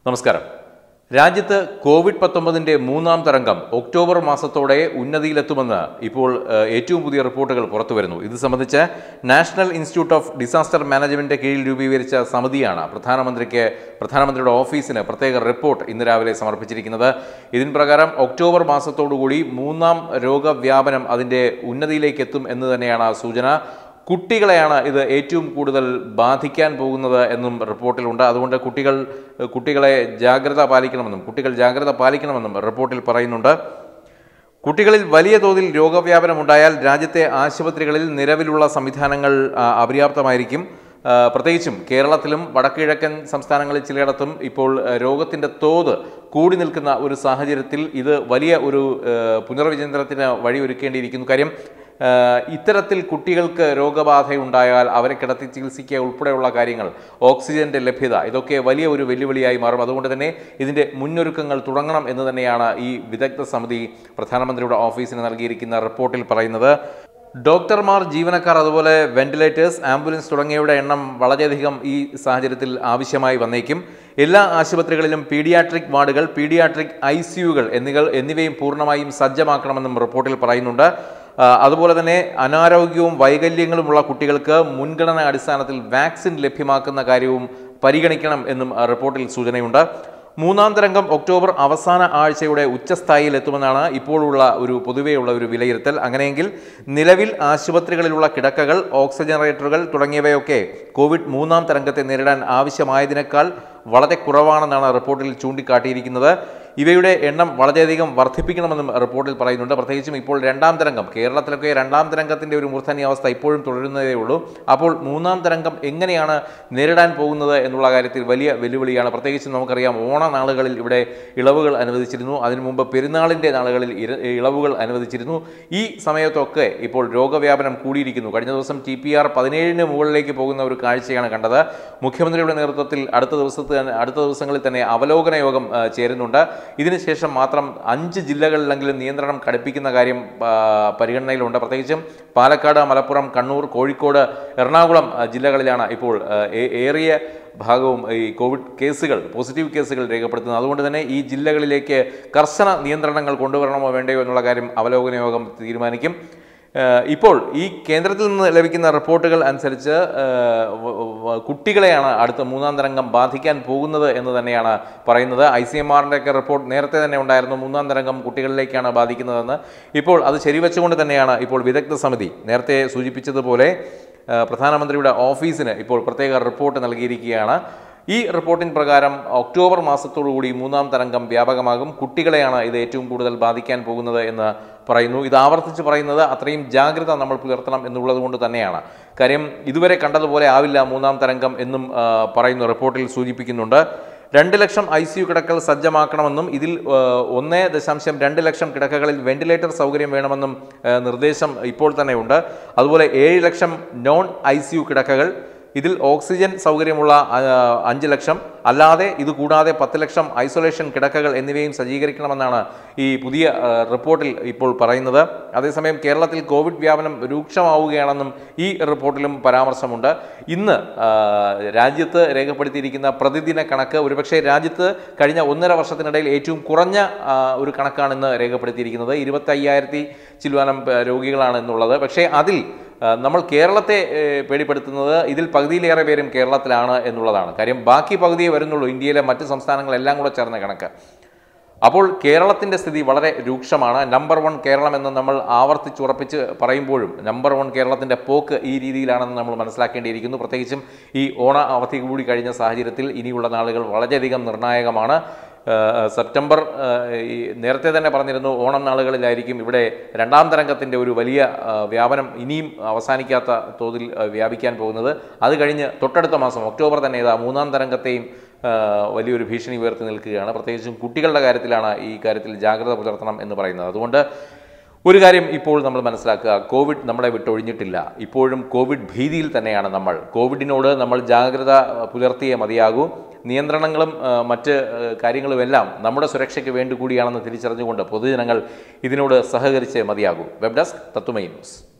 നമസ്കാരം രാജ്യത്ത് കോവിഡ് പത്തൊമ്പതിന്റെ മൂന്നാം തരംഗം ഒക്ടോബർ മാസത്തോടെ ഉന്നതിയിലെത്തുമെന്ന് ഇപ്പോൾ ഏഹ്, ഏറ്റവും പുതിയ റിപ്പോർട്ടുകൾ പുറത്തുവരുന്നു ഇത് സംബന്ധിച്ച് National Institute of Disaster Management കീഴിൽ രൂപീകരിച്ച സമിതിയാണ് പ്രധാനമന്ത്രിക്ക് പ്രധാനമന്ത്രിയുടെ ഓഫീസിന് പ്രത്യേക റിപ്പോർട്ട് ഇന്ന് രാവിലെ സമർപ്പിച്ചിരിക്കുന്നത് ഇതിൻ പ്രകാരം ഒക്ടോബർ മാസത്തോടുകൂടി മൂന്നാം രോഗവ്യാപനം അതിന്റെ ഉന്നതിയിലേക്ക് എത്തും എന്ന് തന്നെയാണ് സൂചന കുട്ടികളെയാണ് ഇത് ഏറ്റവും കൂടുതൽ ബാധിക്കാൻ പോകുന്നത് എന്നും റിപ്പോർട്ടിലുണ്ട് അതുകൊണ്ട് കുട്ടികൾ കുട്ടികളെ ജാഗ്രത പാലിക്കണമെന്നും കുട്ടികൾ ജാഗ്രത പാലിക്കണമെന്നും റിപ്പോർട്ടിൽ പറയുന്നുണ്ട് കുട്ടികളിൽ വലിയ തോതിൽ രോഗവ്യാപനം ഉണ്ടായാൽ രാജ്യത്തെ ആശുപത്രികളിൽ നിലവിലുള്ള സംവിധാനങ്ങൾ ആ, അപര്യാപ്തമായിരിക്കും ആ, പ്രത്യേകിച്ചും കേരളത്തിലും വടക്കുകിഴക്കൻ സംസ്ഥാനങ്ങളിൽ ചിലയിടത്തും ഇപ്പോൾ ആ, രോഗത്തിൻ്റെ തോത് കൂടി നിൽക്കുന്ന ഒരു സാഹചര്യത്തിൽ ഇത് വലിയ ഒരു ആ, പുനർവിചിന്തനത്തിന് വഴിയൊരുക്കേണ്ടിയിരിക്കുന്നു കാര്യം ആ, ഇത്തരത്തിൽ കുട്ടികൾക്ക് രോഗബാധയുണ്ടായാൽ അവരെ കിടത്തി ചികിത്സിക്കുക ഉൾപ്പെടെയുള്ള കാര്യങ്ങൾ ഓക്സിജന്റെ ലഭ്യത ഇതൊക്കെ വലിയ ഒരു വെല്ലുവിളിയായി മാറും അതുകൊണ്ട് തന്നെ ഇതിന്റെ മുന്നൊരുക്കങ്ങൾ തുടങ്ങണം എന്ന് തന്നെയാണ് ഈ വിദഗ്ധ സമിതി പ്രധാനമന്ത്രിയുടെ ഓഫീസിന് നൽകിയിരിക്കുന്ന റിപ്പോർട്ടിൽ പറയുന്നത് ഡോക്ടർമാർ ജീവനക്കാർ അതുപോലെ വെന്റിലേറ്റേഴ്സ് ആംബുലൻസ് തുടങ്ങിയവയുടെ എണ്ണം വളരെയധികം ഈ സാഹചര്യത്തിൽ ആവശ്യമായി വന്നേക്കും എല്ലാ ആശുപത്രികളിലും പീഡിയാട്രിക് വാർഡുകൾ പീഡിയാട്രിക് ഐ സിയുകൾ എന്നിവ എന്നിവയും പൂർണ്ണമായും സജ്ജമാക്കണമെന്നും റിപ്പോർട്ടിൽ പറയുന്നുണ്ട് ആ, അതുപോലെ തന്നെ അനാരോഗ്യവും വൈകല്യങ്ങളുമുള്ള കുട്ടികൾക്ക് മുൻഗണന അടിസ്ഥാനത്തിൽ വാക്സിൻ ലഭ്യമാക്കുന്ന കാര്യവും പരിഗണിക്കണം എന്നും ആ, റിപ്പോർട്ടിൽ സൂചനയുണ്ട് മൂന്നാം തരംഗം ഒക്ടോബർ അവസാന ആഴ്ചയുടെ ഉച്ചസ്ഥായിയിൽ എത്തുമെന്നാണ് ഇപ്പോഴുള്ള ഒരു പൊതുവെയുള്ള ഒരു വിലയിരുത്തൽ അങ്ങനെയെങ്കിൽ നിലവിൽ ആശുപത്രികളിലുള്ള കിടക്കകൾ ഓക്സിജനറേറ്ററുകൾ തുടങ്ങിയവയൊക്കെ കോവിഡ് മൂന്നാം തരംഗത്തെ നേരിടാൻ ആവശ്യമായതിനേക്കാൾ വളരെ കുറവാണെന്നാണ് റിപ്പോർട്ടിൽ ചൂണ്ടിക്കാട്ടിയിരിക്കുന്നത് ഇവയുടെ എണ്ണം വളരെയധികം വർദ്ധിപ്പിക്കണമെന്നും റിപ്പോർട്ടിൽ പറയുന്നുണ്ട് പ്രത്യേകിച്ചും ഇപ്പോൾ രണ്ടാം തരംഗം കേരളത്തിലൊക്കെ രണ്ടാം തരംഗത്തിൻ്റെ ഒരു മൂർധന്യാവസ്ഥ ഇപ്പോഴും തുടരുന്നതേ ഉള്ളൂ അപ്പോൾ മൂന്നാം തരംഗം എങ്ങനെയാണ് നേരിടാൻ പോകുന്നത് എന്നുള്ള കാര്യത്തിൽ വലിയ വെല്ലുവിളിയാണ് പ്രത്യേകിച്ചും നമുക്കറിയാം ഓണനാളുകളിൽ ഇവിടെ ഇളവുകൾ അനുവദിച്ചിരുന്നു അതിനു മുമ്പ് പെരുന്നാളിൻ്റെ നാളുകളിൽ ഇര- ഇളവുകൾ അനുവദിച്ചിരുന്നു ഈ സമയത്തൊക്കെ ഇപ്പോൾ രോഗവ്യാപനം കൂടിയിരിക്കുന്നു കഴിഞ്ഞ ദിവസം ടി പി ആർ പതിനേഴിന് മുകളിലേക്ക് പോകുന്ന ഒരു കാഴ്ചയാണ് കണ്ടത് മുഖ്യമന്ത്രിയുടെ നേതൃത്വത്തിൽ അടുത്ത ദിവസത്തെ തന്നെ അടുത്ത ദിവസങ്ങളിൽ തന്നെ അവലോകന യോഗം ആ, ചേരുന്നുണ്ട് ഇതിനുശേഷം മാത്രം അഞ്ച് ജില്ലകളിലെങ്കിലും നിയന്ത്രണം കടുപ്പിക്കുന്ന കാര്യം ആ, പരിഗണനയിലുണ്ട് പ്രത്യേകിച്ചും പാലക്കാട് മലപ്പുറം കണ്ണൂർ കോഴിക്കോട് എറണാകുളം ആ, ജില്ലകളിലാണ് ഇപ്പോൾ ആ, ഏ- ഏറിയ ഭാഗവും ഈ കോവിഡ് കേസുകൾ പോസിറ്റീവ് കേസുകൾ രേഖപ്പെടുത്തുന്നത് അതുകൊണ്ട് തന്നെ ഈ ജില്ലകളിലേക്ക് കർശന നിയന്ത്രണങ്ങൾ കൊണ്ടുവരണമോ വേണ്ടയോ എന്നുള്ള കാര്യം അവലോകന യോഗം തീരുമാനിക്കും ഏഹ് ഇപ്പോൾ ഈ കേന്ദ്രത്തിൽ നിന്ന് ലഭിക്കുന്ന റിപ്പോർട്ടുകൾ അനുസരിച്ച് ഏഹ് വ- വ- കുട്ടികളെയാണ് അടുത്ത മൂന്നാം തരംഗം ബാധിക്കാൻ പോകുന്നത് എന്ന് തന്നെയാണ് പറയുന്നത് ഐ സി എം ആറിൻ്റെ ഒക്കെ റിപ്പോർട്ട് നേരത്തെ തന്നെ ഉണ്ടായിരുന്നു മൂന്നാം തരംഗം കുട്ടികളിലേക്കാണ് ബാധിക്കുന്നതെന്ന് ഇപ്പോൾ അത് ശരിവെച്ചുകൊണ്ട് തന്നെയാണ് ഇപ്പോൾ വിദഗ്ധ സമിതി നേരത്തെ സൂചിപ്പിച്ചതുപോലെ ഏഹ് പ്രധാനമന്ത്രിയുടെ ഓഫീസിന് ഇപ്പോൾ പ്രത്യേക റിപ്പോർട്ട് നൽകിയിരിക്കുകയാണ് ഈ റിപ്പോർട്ടിൻ പ്രകാരം ഒക്ടോബർ മാസത്തോടുകൂടി മൂന്നാം തരംഗം വ്യാപകമാകും കുട്ടികളെയാണ് ഇത് ഏറ്റവും കൂടുതൽ ബാധിക്കാൻ പോകുന്നത് എന്ന് പറയുന്നു ഇത് ആവർത്തിച്ച് പറയുന്നത് അത്രയും ജാഗ്രത നമ്മൾ പുലർത്തണം എന്നുള്ളത് കൊണ്ട് തന്നെയാണ് കാര്യം ഇതുവരെ കണ്ടതുപോലെ ആവില്ല മൂന്നാം തരംഗം എന്നും ആ, പറയുന്നു റിപ്പോർട്ടിൽ സൂചിപ്പിക്കുന്നുണ്ട് രണ്ട് ലക്ഷം ഐ സി യു കിടക്കകൾ സജ്ജമാക്കണമെന്നും ഇതിൽ ആ, ഒന്ന് ദശാംശം രണ്ട് ലക്ഷം കിടക്കകളിൽ വെന്റിലേറ്റർ സൗകര്യം വേണമെന്നും ആ, നിർദ്ദേശം ഇപ്പോൾ തന്നെ ഉണ്ട് അതുപോലെ ഏഴ് lakh non I C U കിടക്കകൾ ഇതിൽ ഓക്സിജൻ സൗകര്യമുള്ള ആ, അഞ്ച് ലക്ഷം അല്ലാതെ ഇത് കൂടാതെ പത്ത് ലക്ഷം ഐസൊലേഷൻ കിടക്കകൾ എന്നിവയും സജ്ജീകരിക്കണമെന്നാണ് ഈ പുതിയ ആ, റിപ്പോർട്ടിൽ ഇപ്പോൾ പറയുന്നത് അതേസമയം കേരളത്തിൽ കോവിഡ് വ്യാപനം രൂക്ഷമാവുകയാണെന്നും ഈ റിപ്പോർട്ടിലും പരാമർശമുണ്ട് ഇന്ന് ആ, രാജ്യത്ത് രേഖപ്പെടുത്തിയിരിക്കുന്ന പ്രതിദിന കണക്ക് ഒരുപക്ഷെ രാജ്യത്ത് കഴിഞ്ഞ ഒന്നര വർഷത്തിനിടയിൽ ഏറ്റവും കുറഞ്ഞ ആ, ഒരു കണക്കാണ് ഇന്ന് രേഖപ്പെടുത്തിയിരിക്കുന്നത് ഇരുപത്തി അയ്യായിരത്തി ചില്ലുവാനം പ- രോഗികളാണ് എന്നുള്ളത് പക്ഷേ അതിൽ ആ, നമ്മൾ കേരളത്തെ ഏ, പേടിപ്പെടുത്തുന്നത് ഇതിൽ പകുതിയിലേറെ പേരും കേരളത്തിലാണ് എന്നുള്ളതാണ് കാര്യം ബാക്കി പകുതിയെ വരുന്നുള്ളൂ ഇന്ത്യയിലെ മറ്റ് സംസ്ഥാനങ്ങളെല്ലാം കൂടെ ചേർന്ന കണക്ക് അപ്പോൾ കേരളത്തിൻ്റെ സ്ഥിതി വളരെ രൂക്ഷമാണ് നമ്പർ വൺ കേരളം എന്ന് നമ്മൾ ആവർത്തിച്ചുറപ്പിച്ച് പറയുമ്പോഴും നമ്പർ വൺ കേരളത്തിൻ്റെ പോക്ക് ഈ രീതിയിലാണെന്ന് നമ്മൾ മനസ്സിലാക്കേണ്ടിയിരിക്കുന്നു പ്രത്യേകിച്ചും ഈ ഓണ അവധി കൂടി കഴിഞ്ഞ സാഹചര്യത്തിൽ ഇനിയുള്ള നാളുകൾ വളരെയധികം നിർണായകമാണ് ഏഹ് സെപ്റ്റംബർ ഏഹ് ഈ നേരത്തെ തന്നെ പറഞ്ഞിരുന്നു ഓണം നാളുകളിലായിരിക്കും ഇവിടെ രണ്ടാം തരംഗത്തിൻ്റെ ഒരു വലിയ ഏഹ് വ്യാപനം ഇനിയും അവസാനിക്കാത്ത തോതിൽ ഏഹ് വ്യാപിക്കാൻ പോകുന്നത് അത് കഴിഞ്ഞ് തൊട്ടടുത്ത മാസം ഒക്ടോബർ തന്നെ ഇതാ മൂന്നാം തരംഗത്തെയും ഏഹ് വലിയൊരു ഭീഷണി ഉയർത്തി നിൽക്കുകയാണ് പ്രത്യേകിച്ചും കുട്ടികളുടെ കാര്യത്തിലാണ് ഈ കാര്യത്തിൽ ജാഗ്രത പുലർത്തണം എന്ന് പറയുന്നത് അതുകൊണ്ട് ഒരു കാര്യം ഇപ്പോൾ നമ്മൾ മനസ്സിലാക്കുക കോവിഡ് നമ്മളെ വിട്ടൊഴിഞ്ഞിട്ടില്ല ഇപ്പോഴും കോവിഡ് ഭീതിയിൽ തന്നെയാണ് നമ്മൾ കോവിഡിനോട് നമ്മൾ ജാഗ്രത അഹ്, പുലർത്തിയേ മതിയാകൂ നിയന്ത്രണങ്ങളും അഹ്, മറ്റ് അഹ്, കാര്യങ്ങളുമെല്ലാം നമ്മുടെ സുരക്ഷയ്ക്ക് വേണ്ടി കൂടിയാണെന്ന് തിരിച്ചറിഞ്ഞുകൊണ്ട് പൊതുജനങ്ങൾ ഇതിനോട് സഹകരിച്ചേ മതിയാകൂ വെബ് ഡെസ്ക് തത്തുമൈ ന്യൂസ്